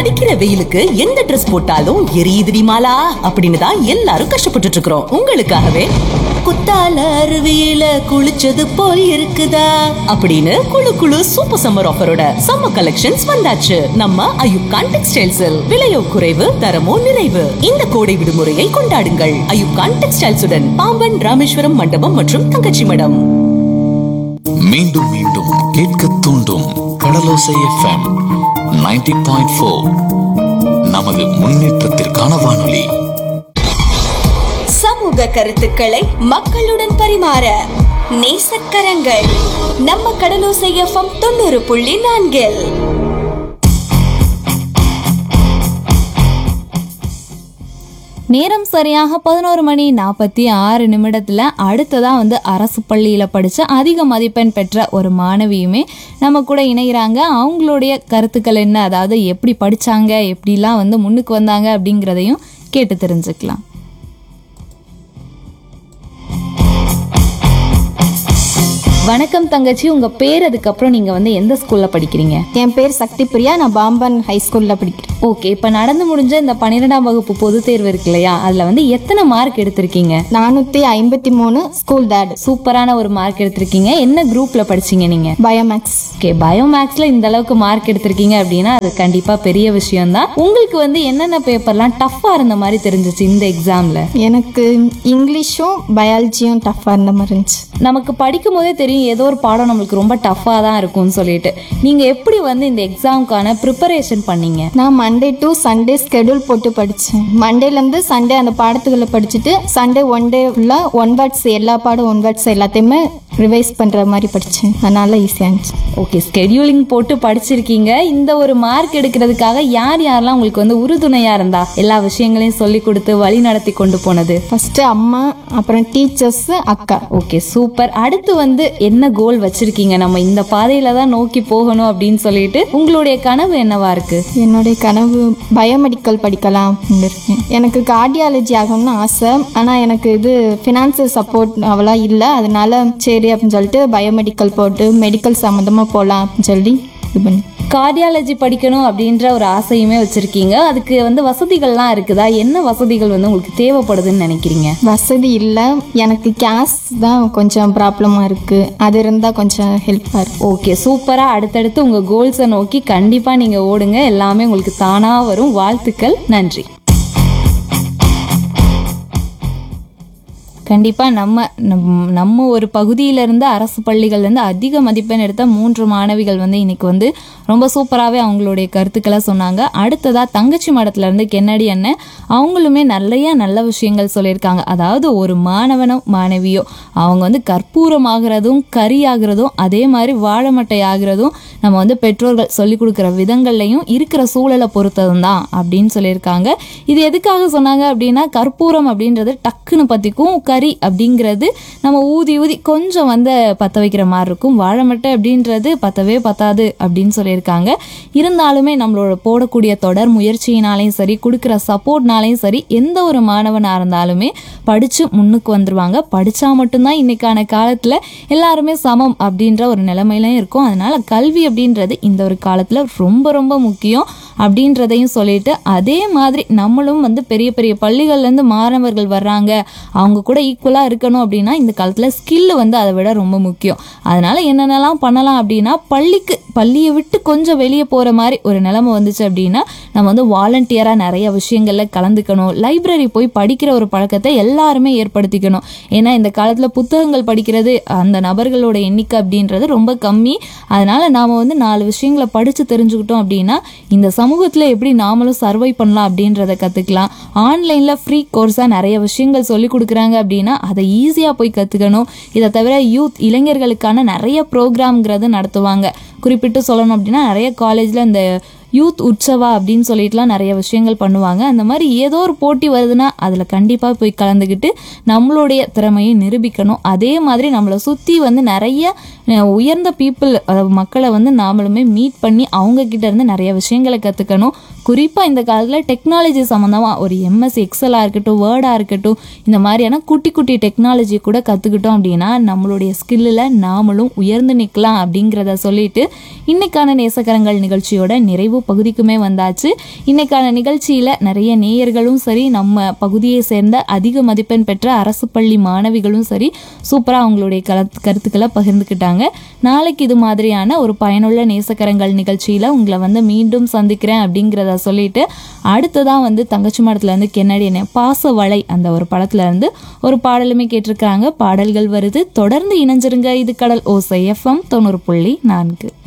அடிக்கிற வெயிலுக்கு எந்த ட்ரெஸ் போட்டாலும் எரியுதுடி மாலா அப்படின்னு தான் எல்லாரும் கஷ்டப்பட்டுட்டு இருக்கிறோம் உங்களுக்காகவே குத்தால அருவியில குளிச்சது போல் இருக்குதா அப்படின்னு குளு குளு சூப்பர் சம்மர் ஆஃபரோட சம்மர் கலெக்ஷன்ஸ் வந்தாச்சு நம்ம அயுப்கான் டெக்ஸ்டைல்ஸில் விலையோ குறைவு தரமோ நிறைவு இந்த கோடை விடுமுறையை கொண்டாடுங்கள் அயுப்கான் டெக்ஸ்டைல்ஸுடன் பாம்பன் ராமேஸ்வரம் மண்டபம் மற்றும் தங்கச்சி மடம் மீண்டும் மீண்டும் கேட்க தூண்டும் கடலோசை எஃப்எம் 90.4 பாயிண்ட் நமது முன்னேற்றத்திற்கான வானொலி சமூக கருத்துக்களை மக்களுடன் பரிமாற நேசக்கரங்கள் நம்ம கடலோசை எஃப்எம் தொண்ணூறு புள்ளி நான்கில் நேரம் சரியாக பதினோரு மணி நாற்பத்தி ஆறு நிமிடத்தில் அடுத்ததாக வந்து அரசு பள்ளியில் படித்த அதிக மதிப்பெண் பெற்ற ஒரு மாணவியுமே நம்ம கூட இணைகிறாங்க அவங்களுடைய கருத்துக்கள் என்ன அதாவது எப்படி படித்தாங்க எப்படிலாம் வந்து முன்னுக்கு வந்தாங்க அப்படிங்கிறதையும் கேட்டு தெரிஞ்சுக்கலாம் வணக்கம் தங்கச்சி உங்கள் பேர் அதுக்கப்புறம் நீங்கள் வந்து எந்த ஸ்கூலில் படிக்கிறீங்க என் பேர் சக்தி பிரியா நான் பாம்பன் ஹை ஸ்கூலில் படிக்கிறேன் ஓகே இப்போ நடந்து முடிஞ்ச இந்த பன்னிரெண்டாம் வகுப்பு பொதுத் தேர்வு இருக்கு இல்லையா அதில் வந்து எத்தனை மார்க் எடுத்திருக்கீங்க நானூற்றி ஐம்பத்தி மூணு ஸ்கூல் டேட் சூப்பரான ஒரு மார்க் எடுத்திருக்கீங்க என்ன குரூப்ல படிச்சீங்க நீங்க பயோமேக்ஸ் ஓகே பயோமேக்ஸ்ல இந்த அளவுக்கு மார்க் எடுத்திருக்கீங்க அப்படின்னா அது கண்டிப்பா பெரிய விஷயம் தான் உங்களுக்கு வந்து என்னென்ன பேப்பர்லாம் டஃப்பா இருந்த மாதிரி தெரிஞ்சிச்சு இந்த எக்ஸாம்ல எனக்கு இங்கிலீஷும் பயாலஜியும் டஃப்பாக இருந்த மாதிரி இருந்துச்சு நமக்கு படிக்கும் போதே தெரியும் ஏதோ ஒரு பாடம் நம்மளுக்கு ரொம்ப டஃப்பாக தான் இருக்கும்னு சொல்லிட்டு நீங்க எப்படி வந்து இந்த எக்ஸாமுக்கான ப்ரிப்பரேஷன் பண்ணீங்க நான் மண்டே டு சண்டே ஸ்கெடியூல் போட்டு படித்தேன் மண்டேலேருந்து சண்டே அந்த பாடத்துகளை படிச்சுட்டு சண்டே ஒன் டே ஃபுல்லாக ஒன் வேர்ட்ஸ் எல்லா பாடம் ஒன் வேர்ட்ஸ் எல்லாத்தையுமே ரிவைஸ் பண்ணுற மாதிரி படித்தேன் அதனால ஈஸியாக இருந்துச்சு ஓகே ஸ்கெடியூலிங் போட்டு படிச்சிருக்கீங்க இந்த ஒரு மார்க் எடுக்கிறதுக்காக யார் யாரெல்லாம் உங்களுக்கு வந்து உறுதுணையா இருந்தா எல்லா விஷயங்களையும் சொல்லி கொடுத்து வழி நடத்தி கொண்டு போனது ஃபஸ்ட்டு அம்மா அப்புறம் டீச்சர்ஸ் அக்கா ஓகே சூப்பர் அடுத்து வந்து என்ன கோல் வச்சிருக்கீங்க நம்ம இந்த பாதையில தான் நோக்கி போகணும் அப்படின்னு சொல்லிட்டு உங்களுடைய கனவு என்னவா இருக்கு என்னுடைய கனவு பயோமெடிக்கல் படிக்கலாம் அப்படின்னு இருக்கேன் எனக்கு கார்டியாலஜி ஆகணும்னு ஆசை ஆனால் எனக்கு இது ஃபினான்சியல் சப்போர்ட் அவ்வளோ இல்லை அதனால சரி அப்படின்னு சொல்லிட்டு பயோமெடிக்கல் போட்டு மெடிக்கல் சம்மந்தமாக போகலாம் அப்படின்னு சொல்லி இது பண்ணி கார்டியாலஜி படிக்கணும் அப்படின்ற ஒரு ஆசையுமே வச்சிருக்கீங்க அதுக்கு வந்து வசதிகள்லாம் இருக்குதா என்ன வசதிகள் வந்து உங்களுக்கு தேவைப்படுதுன்னு நினைக்கிறீங்க வசதி இல்லை எனக்கு கேஸ் தான் கொஞ்சம் ப்ராப்ளமாக இருக்குது அது இருந்தால் கொஞ்சம் ஹெல்ப்பாக இருக்கும் ஓகே சூப்பரா அடுத்தடுத்து உங்க கோல்ஸை நோக்கி கண்டிப்பா நீங்க ஓடுங்க எல்லாமே உங்களுக்கு தானா வரும் வாழ்த்துக்கள் நன்றி கண்டிப்பாக நம்ம நம்- நம்ம ஒரு பகுதியிலேருந்து அரசு பள்ளிகள்லேருந்து அதிக மதிப்பெண் எடுத்த மூன்று மாணவிகள் வந்து இன்னைக்கு வந்து ரொம்ப சூப்பராகவே அவங்களுடைய கருத்துக்களை சொன்னாங்க அடுத்ததாக தங்கச்சி மடத்துலேருந்து கென்னடி அண்ணன் அவங்களுமே நிறைய நல்ல விஷயங்கள் சொல்லியிருக்காங்க அதாவது ஒரு மாணவனோ மாணவியோ அவங்க வந்து கற்பூரமாகிறதும் கரியாகிறதும் அதே மாதிரி வாழைமட்டை ஆகிறதும் நம்ம வந்து பெற்றோர்கள் சொல்லிக் கொடுக்குற விதங்கள்லையும் இருக்கிற சூழலை பொறுத்ததும் தான் அப்படின்னு சொல்லியிருக்காங்க இது எதுக்காக சொன்னாங்க அப்படின்னா கற்பூரம் அப்படின்றது டக்குன்னு பற்றிக்கும் கறி அப்படிங்கிறது நம்ம ஊதி ஊதி கொஞ்சம் வந்து பற்ற வைக்கிற மாதிரி இருக்கும் வாழைமட்டை அப்படின்றது பத்தவே பத்தாது அப்படின்னு சொல்லியிருக்காங்க இருந்தாலுமே நம்மளோட போடக்கூடிய தொடர் முயற்சியினாலையும் சரி கொடுக்குற சப்போர்ட்னாலையும் சரி எந்த ஒரு மாணவனாக இருந்தாலுமே படித்து முன்னுக்கு வந்துருவாங்க படித்தா மட்டும்தான் இன்னைக்கான காலத்தில் எல்லாருமே சமம் அப்படின்ற ஒரு நிலைமையிலையும் இருக்கும் அதனால கல்வி அப்படின்றது இந்த ஒரு காலத்தில் ரொம்ப ரொம்ப முக்கியம் அப்படின்றதையும் சொல்லிட்டு அதே மாதிரி நம்மளும் வந்து பெரிய பெரிய பள்ளிகள்லேருந்து மாணவர்கள் வர்றாங்க அவங்க கூட ஈக்குவலாக இருக்கணும் அப்படின்னா இந்த காலத்தில் ஸ்கில் வந்து அதை விட ரொம்ப முக்கியம் அதனால என்னென்னலாம் பண்ணலாம் அப்படின்னா பள்ளிக்கு பள்ளியை விட்டு கொஞ்சம் வெளியே போகிற மாதிரி ஒரு நிலைமை வந்துச்சு அப்படின்னா நம்ம வந்து வாலண்டியராக நிறைய விஷயங்களில் கலந்துக்கணும் லைப்ரரி போய் படிக்கிற ஒரு பழக்கத்தை எல்லாருமே ஏற்படுத்திக்கணும் ஏன்னா இந்த காலத்தில் புத்தகங்கள் படிக்கிறது அந்த நபர்களோட எண்ணிக்கை அப்படின்றது ரொம்ப கம்மி அதனால நாம் வந்து நாலு விஷயங்களை படித்து தெரிஞ்சுக்கிட்டோம் அப்படின்னா இந்த சமூகத்தில் எப்படி நாமளும் சர்வை பண்ணலாம் அப்படின்றத கற்றுக்கலாம் ஆன்லைனில் ஃப்ரீ கோர்ஸாக நிறைய விஷயங்கள் சொல்லி கொடுக்குறாங்க அப்படின்னா அதை ஈஸியாக போய் கற்றுக்கணும் இதை தவிர யூத் இளைஞர்களுக்கான நிறைய ப்ரோக்ராம்ங்கிறது நடத்துவாங்க குறிப்பிட்டு சொல்லணும் அப்படின்னா நிறைய காலேஜில் இந்த யூத் உற்சவா அப்படின்னு சொல்லிட்டுலாம் நிறைய விஷயங்கள் பண்ணுவாங்க அந்த மாதிரி ஏதோ ஒரு போட்டி வருதுன்னா அதில் கண்டிப்பாக போய் கலந்துக்கிட்டு நம்மளுடைய திறமையை நிரூபிக்கணும் அதே மாதிரி நம்மளை சுற்றி வந்து நிறைய அஹ், உயர்ந்த பீப்புள் மக்களை வந்து நாமளுமே மீட் பண்ணி அவங்க கிட்ட இருந்து நிறைய விஷயங்களை கற்றுக்கணும் குறிப்பாக இந்த காலத்தில் டெக்னாலஜி சம்மந்தமாக ஒரு எம்எஸ் எக்ஸலாக இருக்கட்டும் வேர்டாக இருக்கட்டும் இந்த மாதிரியான குட்டி குட்டி டெக்னாலஜி கூட கற்றுக்கிட்டோம் அப்படின்னா நம்மளுடைய ஸ்கில்லில் நாமளும் உயர்ந்து நிற்கலாம் அப்படிங்கிறத சொல்லிட்டு இன்னைக்கான நேசக்கரங்கள் நிகழ்ச்சியோட நிறைவு பகுதிக்குமே வந்தாச்சு இன்னைக்கான நிகழ்ச்சியில் நிறைய நேயர்களும் சரி நம்ம பகுதியை சேர்ந்த அதிக மதிப்பெண் பெற்ற அரசு பள்ளி மாணவிகளும் சரி சூப்பராக அவங்களுடைய கல கருத்துக்களை பகிர்ந்துக்கிட்டாங்க நாளைக்கு இது மாதிரியான ஒரு பயனுள்ள நேசக்கரங்கள் நிகழ்ச்சியில் உங்களை வந்து மீண்டும் சந்திக்கிறேன் அப்படிங்கிறத சொல்லிட்டு அடுத்ததான் வந்து தங்கச்சி மடத்துல இருந்து கென்னடி என்ன பாச வலை அந்த ஒரு படத்துல இருந்து ஒரு பாடலுமே கேட்டிருக்காங்க பாடல்கள் வருது தொடர்ந்து இணைஞ்சிருங்க இது கடல் ஓசை எஃப்எம் தொண்ணூறு புள்ளி நான்கு